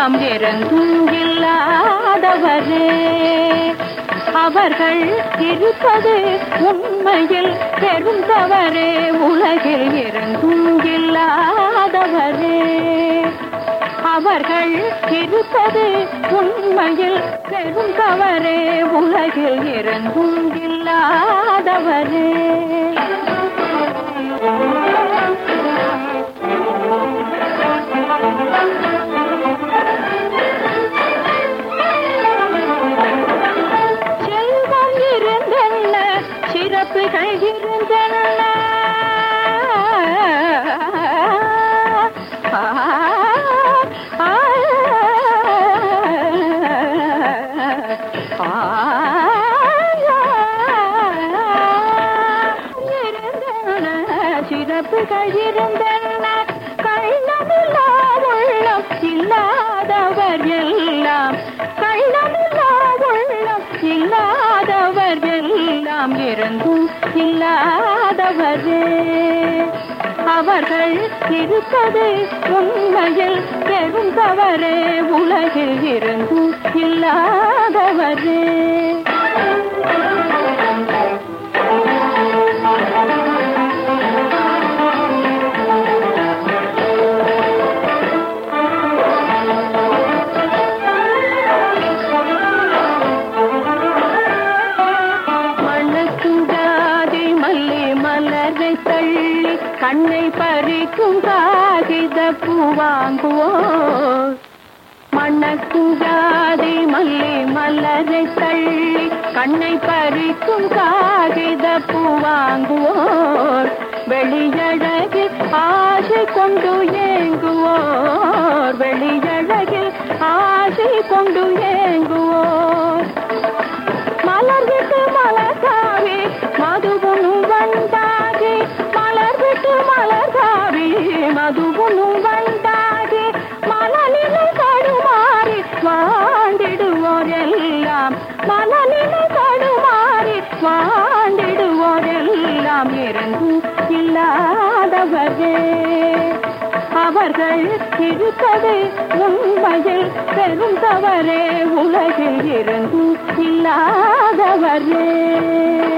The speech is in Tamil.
எல்லாம் இறந்தும் இல்லாதவரே அவர்கள் இருப்பது உண்மையில் பெரும் தவறே உலகில் இருந்தும் இல்லாதவரே அவர்கள் இருப்பது உண்மையில் பெரும் தவறே உலகில் இருந்தும் இல்லாதவரே செல்வம் இருந்தென்ன சிறப்புகள் இருந்தென்ன ஆ, ஆ, ஆ, இருந்தன சிறப்புகள் இருந்தன கள்ளமில்லா உள்ளம் இல்லாதவர் எல்லாம் கள்ளமில்லா உள்ளம் இல்லாதவர் எல்லாம் இருந்தும் இல்லாதவரே அவர்கள் இருப்பது உண்மையில் பெரும் தவறே உலகில் இருந்தும் இல்லாதவரே மணக்குடாதி மல்லி மலரை தள்ளி கண்ணை பறிக்கும் காகித பூவாங்குவோர் மணக்குடாதி மல்லி மலரை தள்ளி கண்ணை பறிக்கும் காகித பூவாங்குவோர் வெளியழகில் ஆசை கொண்டு ஏங்குவோர் வெளியழகில் ஆசை கொண்டு ஏங்குவோர் மலர் விட்டு மலர் காவி மதுபுனும் வண்டாகி மலர் விட்டு மலர் காவி மதுபுனும் வண்டாகி மலனிலை கடுமாறி வாண்டிடுவோர் எல்லாம் மலனிலை கடுமாறி வாண்டிடுவோர் எல்லாம் இருந்து இல்லாதவரே அவர்கள் இருப்பது உண்மையில் பெரும் தவறே உலகில் இருந்து இல்லாதவரே